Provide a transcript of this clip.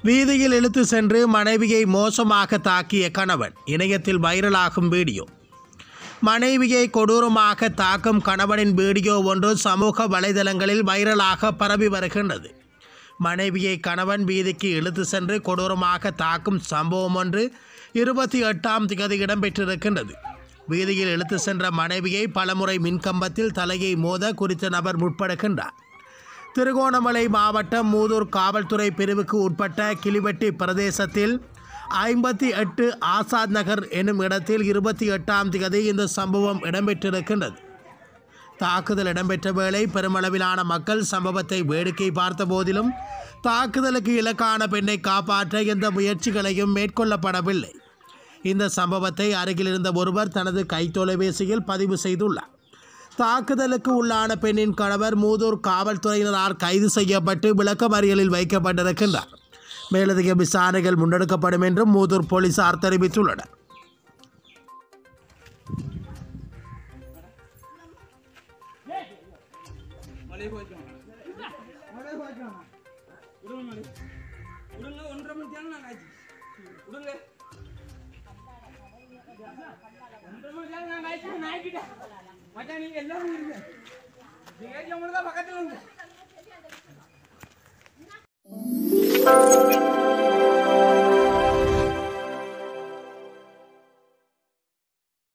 வீதியில் இழுத்து சென்று மனைவியை மோசமாக தாக்கிய கணவன் இணையத்தில் வைரலாகும் வீடியோ மனைவியை கொடூரமாக தாக்கும் கணவனின் வீடியோ ஒன்று சமூக வலைதளங்களில் வைரலாக பரவி வருகின்றது மனைவியை கணவன் வீதிக்கு இழுத்து சென்று கொடூரமாக தாக்கும் சம்பவம் ஒன்று இருபத்தி எட்டாம் திகதி இடம்பெற்றிருக்கின்றது வீதியில் இழுத்து சென்ற மனைவியை பலமுறை மின்கம்பத்தில் தலையை மோத குறித்த நபர் முற்படுகின்றார் திருகோணமலை மாவட்டம் மூதூர் காவல்துறை பிரிவுக்கு உட்பட்ட கிளிவெட்டி பிரதேசத்தில் ஐம்பத்தி எட்டு ஆசாத் நகர் எனும் இடத்தில் இருபத்தி எட்டாம் தேதி இந்த சம்பவம் இடம்பெற்றிருக்கின்றது தாக்குதல் இடம்பெற்ற வேளை பெருமளவிலான மக்கள் சம்பவத்தை வேடிக்கை பார்த்த போதிலும் தாக்குதலுக்கு இலக்கான பெண்ணை காப்பாற்ற எந்த முயற்சிகளையும் மேற்கொள்ளப்படவில்லை இந்த சம்பவத்தை அருகில் இருந்த ஒருவர் தனது கைத்தொலைபேசியில் பதிவு செய்துள்ளார் தாக்குதலுக்கு உள்ளான பெண்ணின் கணவர் மூதூர் காவல்துறையினரால் கைது செய்யப்பட்டு விளக்கமறியலில் வைக்கப்பட்டிருக்கின்றார் மேலதிக விசாரணைகள் முன்னெடுக்கப்படும் என்றும் மூதூர் போலீசார் தெரிவித்துள்ளனர் விடுங்க ஒன்றரை மணி தேவை நான் ஆச்சு விடுங்க ஒன்றரை மணி தேவை நான் ஆச்சு நான் ஆக்கிட்டேன் மச்சான் நீங்க எல்லாரும் இருங்க நீங்க ஏஜ் உங்களுக்கு தான் பக்கத்துல இருந்து